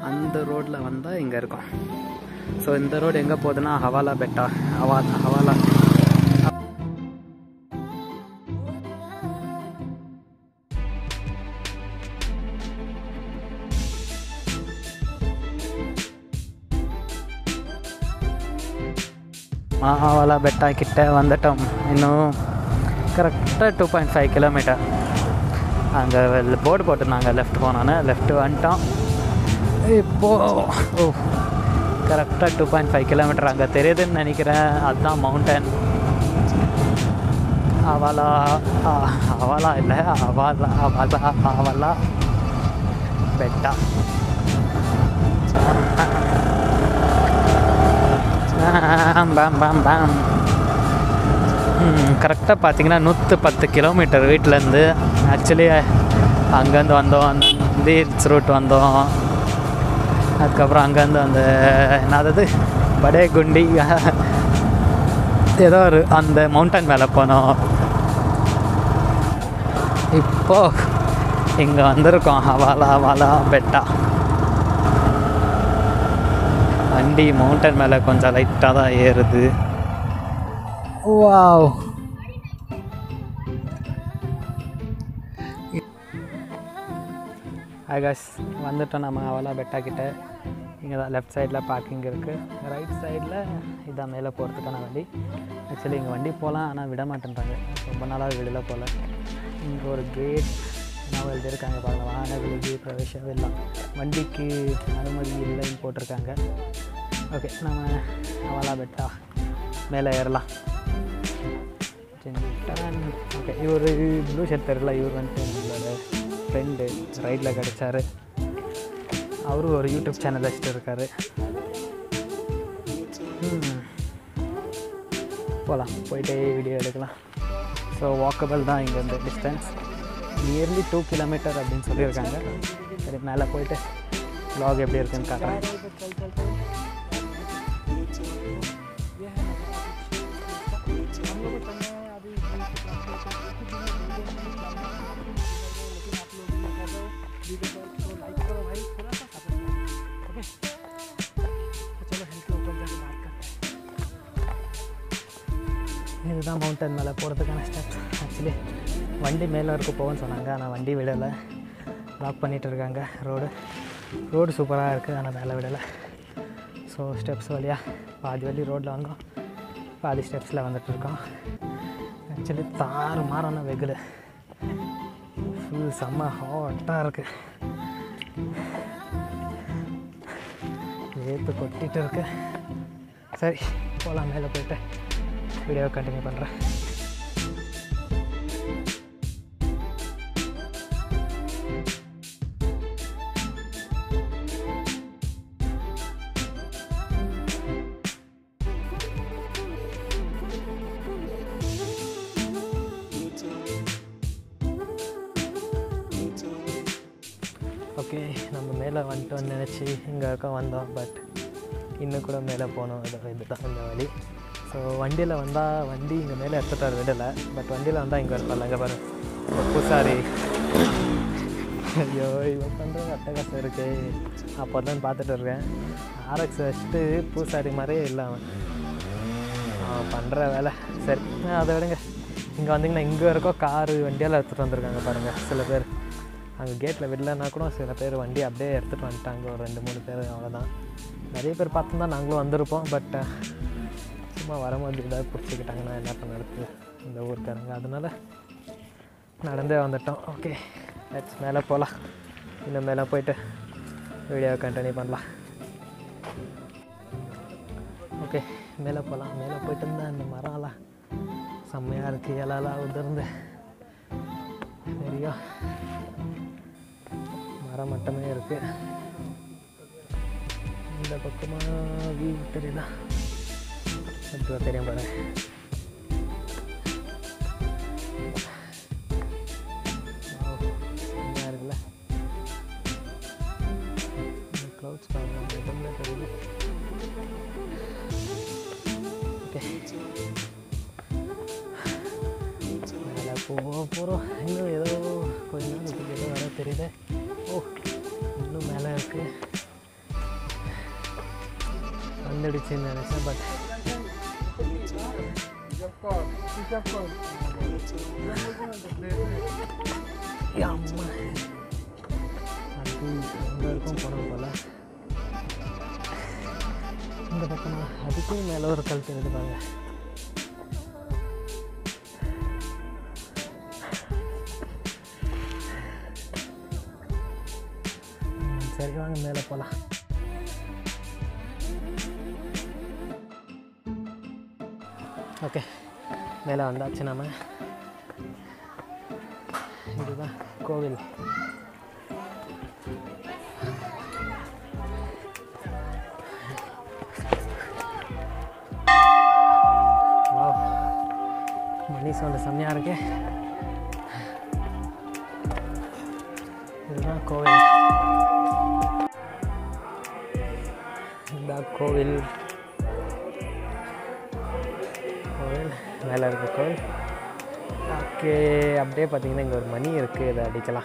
அந்த ரோட்டில் வந்தால் இங்கே இருக்கும் ஸோ இந்த ரோடு எங்கே போகுதுன்னா ஹவாலா பெட்டா ஹவா ஹவாலா மகாவாலா பெட்டா கிட்ட வந்துட்டோம் இன்னும் கரெக்டாக டூ பாயிண்ட் ஃபைவ் கிலோமீட்டர் அங்கே போர்டு போட்டிருந்தாங்க லெஃப்ட் போனோன்னு லெஃப்ட் வந்துட்டோம் இப்போது ஓ கரெக்டாக டூ பாயிண்ட் ஃபைவ் கிலோமீட்டர் அங்கே தெரியுதுன்னு நினைக்கிறேன் அதுதான் மவுண்டன் அவலா ஆ- அவலா இல்லை அவலா அவலா அவலா பெட்டா பாம் பாம் பாம் பாம் கரெக்டாக பார்த்தீங்கன்னா நூற்று பத்து கிலோமீட்டர் வீட்டிலேருந்து ஆக்சுவலி அங்கேருந்து வந்தோம் அந்த பீச் ரூட் வந்தோம் அதுக்கப்புறம் அங்கேருந்து அந்த என்னது படே குண்டி ஏதோ ஒரு அந்த மவுண்டன் மேலே போனோம் இப்போ இங்கே வந்திருக்கோம் ஹவாலா ஹவாலா பெட்டா வண்டி மவுண்டன் மேலே கொஞ்சம் லைட்டாக தான் ஏறுது வாவ் ஆகாஷ் வந்துட்டோம் நம்ம அவலா பெட்டா கிட்ட இங்கே தான் லெஃப்ட் சைடில் பார்க்கிங் இருக்குது ரைட் சைடில் இதான் மேலே போகிறதுக்கான வண்டி ஆக்சுவலி இங்கே வண்டி போகலாம் ஆனால் விட மாட்டேன்றாங்க ரொம்ப நாளாக விடல போல் இங்கே ஒரு கேட் என்ன எழுதியிருக்காங்க பாருங்கள் வாகன விலகி பிரவேசம் எல்லாம் வண்டிக்கு அனுமதி இல்லைன்னு போட்டிருக்காங்க ஓகே நம்ம அவலா பெட்டா மேலே ஏறலாம் ஓகே இவர் ப்ளூ ஷர்ட் தெரியல இவர் வந்துட்டு நம்மளோட ஃப்ரெண்டு ரைட்டில் கிடச்சாரு அவரும் ஒரு யூடியூப் சேனல் வச்சுட்டு இருக்காரு போகலாம் போயிட்டே வீடியோ எடுக்கலாம் ஸோ வாக்கபிள் தான் இங்கே இந்த டிஸ்டன்ஸ் நியர்லி டூ கிலோமீட்டர் அப்படின்னு சொல்லியிருக்காங்க சரி மேலே போயிட்டு vlog எப்படி இருக்குன்னு காட்டுறேன் இதுதான் மவுண்டன் மேலே போகிறதுக்கான ஸ்டெப்ஸ் ஆக்சுவலி வண்டி மேலே வரைக்கும் போகும்னு சொன்னாங்க ஆனால் வண்டி விடலை லாக் பண்ணிகிட்டு இருக்காங்க ரோடு ரோடு சூப்பராக இருக்குது ஆனால் மேலே விடலை ஸோ ஸ்டெப்ஸ் வழியாக பாதி வழி ரோட்டில் வந்தோம் பாதி ஸ்டெப்ஸில் வந்துட்டு இருக்கோம் ஆக்சுவலி தாறு மாறான வெகுடு ஃபுல் செம்ம ஹாட்டாக இருக்குது வேத்து கொட்டிட்டு இருக்கு சரி போகலாம் மேலே போயிட்டு வீடியோ கண்டினியூ பண்ணுறேன் ஓகே நம்ம மேலே வந்துட்டோம்னு நினச்சி இங்கே இருக்க வந்தோம் பட் இன்னும் கூட மேலே போகணும் இது இதுதான் இந்த வழி ஸோ வண்டியில் வந்தால் வண்டி இங்கே மேலே எடுத்துட்டார் விடலை பட் வண்டியில் வந்தால் இங்கே இருப்பாங்க இங்கே பாரு ஒரு பூசாரி ஐயோ இவன் பண்ணுற அட்டகாசம் இருக்கு அப்போ தான் பார்த்துட்டு இருக்கேன் ஆர்எக்ஸ் வச்சுட்டு பூசாரி மாதிரியே இல்லை அவன் அவன் பண்ணுற வேலை சரி ஆ, அதை விடுங்க இங்கே வந்தீங்கன்னா இங்கே இருக்கோ காரு வண்டியெல்லாம் எடுத்துகிட்டு வந்திருக்காங்க பாருங்கள் சில பேர் அங்கே கேட்டில் விடலன்னா கூட சில பேர் வண்டி அப்படியே எடுத்துகிட்டு வந்துட்டாங்க ஒரு ரெண்டு மூணு பேர் அவ்வளோதான் நிறைய பேர் பார்த்துருந்தா நாங்களும் வந்திருப்போம் பட் சும்மா வரும்போது ஏதாவது பிடிச்சிக்கிட்டாங்கன்னா என்ன பண்ணுறது இந்த ஊருக்காரங்க அதனால நடந்தே வந்துட்டோம் ஓகே லெட்ஸ் மேலே போகலாம் இன்னும் மேலே போயிட்டு வீடியோ கண்டினியூ பண்ணலாம் ஓகே மேலே போகலாம் மேலே போயிட்டு இருந்தால் அந்த மரம்லாம் செம்மையாக இருக்குது இலலாம் உதிர்ந்து சரியா மரம் மட்டுமே இருக்கு இந்த பக்கமாக வியூ தெரியுதா இப்போ தெரியும் பாரு Wow, செம்மையா இருக்குல்ல க்ளவுட்ஸ் பாருங்க எதுவுமே தெரியுது ஓகே மேலே போக போகிறோம் இன்னும் ஏதோ கொஞ்ச நேரத்துக்கு ஏதோ வர தெரியுது ஓ இன்னும் மேலே இருக்குது வந்துடுச்சுன்னு நினச்சேன் பட் அம்மா அது அங்கே இருக்கும் போனோம் போல் இந்த பக்கமா அதுக்கும் மேலே ஒரு கல் தெரியுது பாருங்க ம், சரி வாங்க மேலே போகலாம் ஓகே மேலே வந்தாச்சு நம்ம இதுதான் கோவில் வாவ் மணி சவுண்டு செம்மையாக இருக்கு இதுதான் கோவில் இதுதான் கோவில் கோவில் மேலே இருக்க கோவில் ஓகே அப்படியே பார்த்தீங்கன்னா இங்கே ஒரு மணி இருக்குது இதை அடிக்கலாம்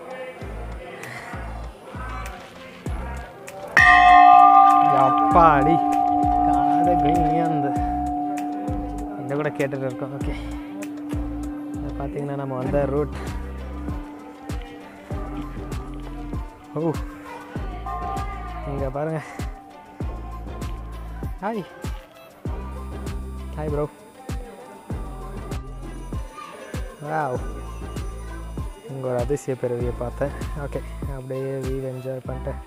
அப்பாடி காது அந்த இந்த கூட கேட்டுட்டு இருக்கோம் ஓகே இது பார்த்தீங்கன்னா நம்ம வந்த ரூட் ஓ இங்கே பாருங்க ஹாய் ஹாய் ப்ரோ வாவ் இங்கே ஒரு அதிசய பிறவியை பார்த்தேன் ஓகே அப்படியே வீவ் என்ஜாய் பண்ணிட்டேன்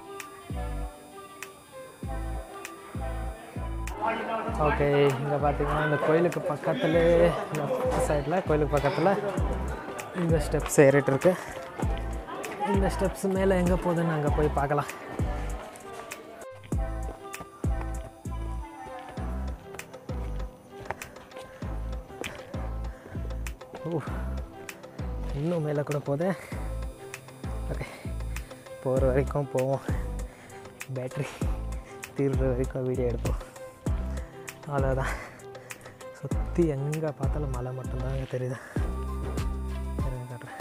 ஓகே இங்கே பார்த்தீங்கன்னா இந்த கோயிலுக்கு பக்கத்தில் லெஃப்ட் சைடில் கோயிலுக்கு பக்கத்தில் இந்த ஸ்டெப்ஸ் ஏறிட்டு இருக்கு இந்த ஸ்டெப்ஸ் மேலே எங்கே போகுதுன்னு அங்கே போய் பார்க்கலாம் ஓ இன்னும் மேலே கூட போதே ஓகே போகிற வரைக்கும் போவோம் பேட்ரி தீர்ற வரைக்கும் வீடியோ எடுப்போம் அவ்வளோதான் சுற்றி எங்கே பார்த்தாலும் மலை மட்டும்தான் அங்கே தெரியுது இருங்க காட்டுறேன்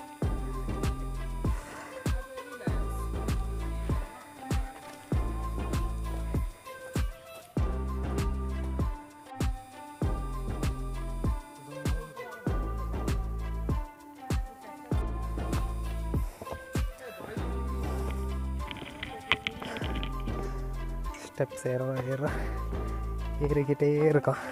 ஸ்டெப்ஸ் ஏறோம் ஏறுறோம் ஏறிக்கிட்டே இருக்கோம்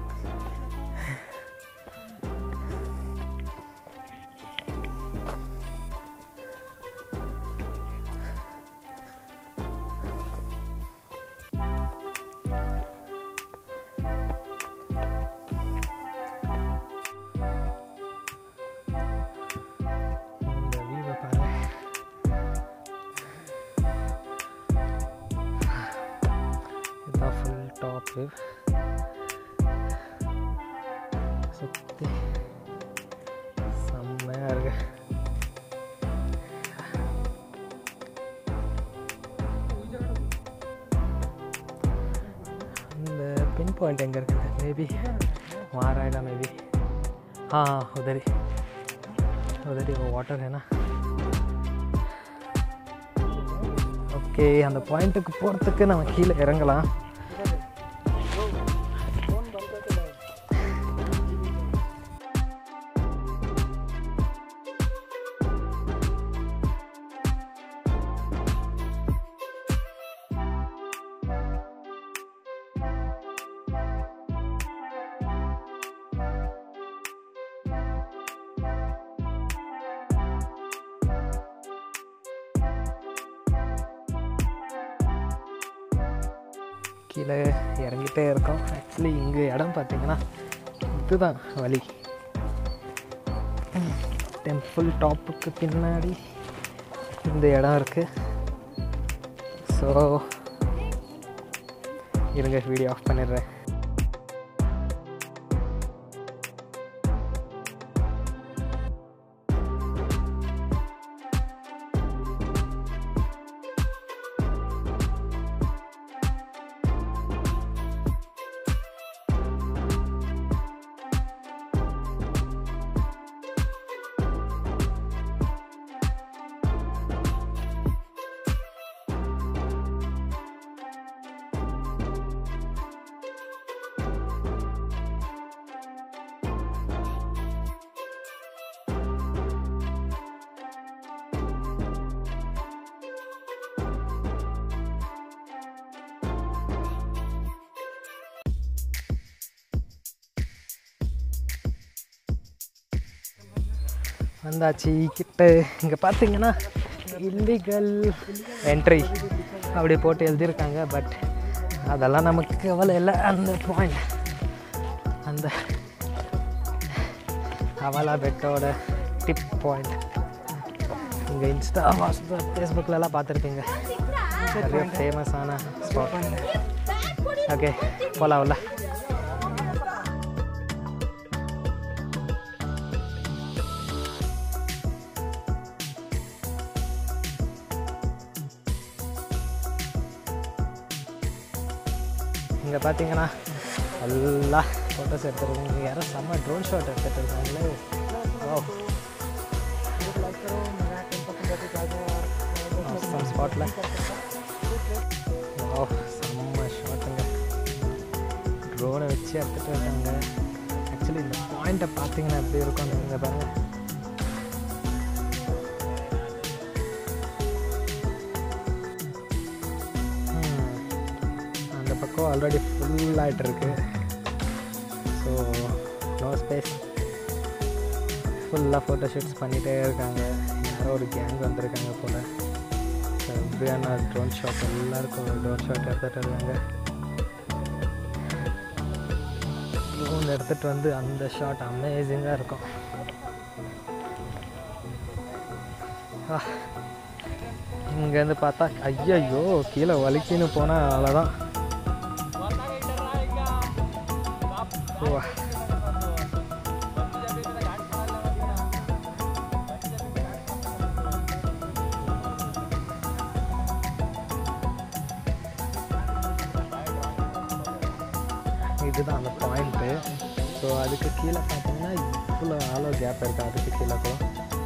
இந்த வியூவை பாருங்க இதுதான் ஃபுல் டாப் வியூ சுற்றி செம்மையாக இருக்கு இந்த பின் பாயிண்ட் எங்கே இருக்குது மேபி மாராயடா மேபி हाँ हाँ उधर ही उधर ही वो वाटर है ना ஓகே அந்த பாயிண்ட்டுக்கு போகிறதுக்கு நம்ம கீழே இறங்கலாம் கீழே இறங்கிட்டே இருக்கோம் ஆக்சுவலி இங்கே இடம் பார்த்தீங்கன்னா இதுதான் வழி டெம்பிள் டாப்புக்கு பின்னாடி இந்த இடம் இருக்குது ஸோ இருங்க வீடியோ ஆஃப் பண்ணிடுறேன் வந்தாச்சு கிட்ட இங்கே பார்த்தீங்கன்னா இல்லீகல் என்ட்ரி அப்படி போட்டு எழுதியிருக்காங்க பட் அதெல்லாம் நமக்கு கவலை இல்லை அந்த பாயிண்ட் அந்த அவலா பெட்டோட டிப் பாயிண்ட் இங்கே இன்ஸ்டா வாட்ஸ்அப் ஃபேஸ்புக்கிலலாம் பார்த்துருப்பீங்க நிறைய ஃபேமஸான ஸ்பாட் ஓகே போகலாம் உள்ள இங்கே பார்த்தீங்கன்னா எல்லா ஃபோட்டோஸ் எடுத்துருக்கோங்க இங்கே யாரும் செம்ம ட்ரோன் ஷாட் எடுத்துகிட்டு இருக்காங்களே ஓ சம் ஸ்பாட்டில் ஓ செம்ம ஷாட்டுங்க ட்ரோனை வச்சு எடுத்துகிட்டு இருக்காங்க ஆக்சுவலி இந்த பாயிண்ட்டை பார்த்தீங்கன்னா எப்படி இருக்கும் இங்கே பாருங்கள் அந்த பக்கம் ஆல்ரெடி ஃபுல் ஆகிட்டு இருக்கு ஸோ நோ ஸ்பேஸ் ஃபுல்லாக ஃபோட்டோ ஷூட்ஸ் பண்ணிகிட்டே இருக்காங்க யாரோ ஒரு கேங் வந்திருக்காங்க போல் ஸோ எப்படியான ட்ரோன் ஷாட் எல்லாருக்கும் ஒரு ட்ரோன் ஷாட் எடுத்துகிட்டு இருக்காங்க ட்ரோன் எடுத்துகிட்டு வந்து அந்த ஷாட் அமேசிங்காக இருக்கும் ஆ இங்கேருந்து பார்த்தா ஐயையோ கீழே வலிக்கின்னு போனால் அவ்வளோதான் ஓ இதுதான் அந்த பாயிண்ட்டு ஸோ அதுக்கு கீழே பார்த்தீங்கன்னா இவ்வளோ ஆளோ கேப் இருக்குது அதுக்கு கீழே கூட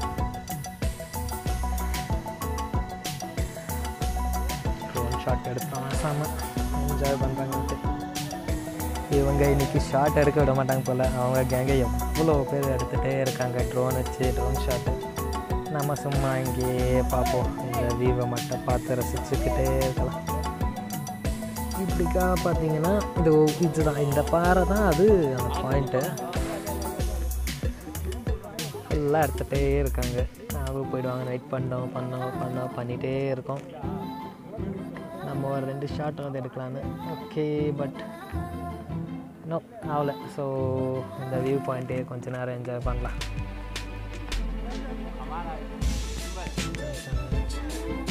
ட்ரோன் ஷாட் எடுத்தோம் செம என்ஜாய் பண்ணுறாங்கன்ட்டு இவங்க இன்னைக்கு ஷாட் எடுக்க விட மாட்டாங்க போல் அவங்க கேங்க எவ்வளோ பேர் எடுத்துகிட்டே இருக்காங்க ட்ரோன் வச்சு ட்ரோன் ஷாட்டு நம்ம சும்மா இங்கேயே பார்ப்போம் இந்த வியூவை மட்டும் பார்த்து ரசிச்சுக்கிட்டே இருக்கலாம் இப்படிக்கா பார்த்தீங்கன்னா இது இதுதான் இந்த பாறை தான் அது அந்த பாயிண்ட்டு ஃபுல்லாக எடுத்துகிட்டே இருக்காங்க அவங்க போயிடுவாங்க வெயிட் பண்ணோம் பண்ணோம் பண்ணோம் பண்ணிகிட்டே இருக்கோம் நம்ம ஒரு ரெண்டு ஷாட் வந்து எடுக்கலான்னு ஓகே பட் நோ ஆகல ஸோ இந்த வியூ பாயிண்ட்டே கொஞ்ச நேரம் என்ஜாய் பண்ணலாம்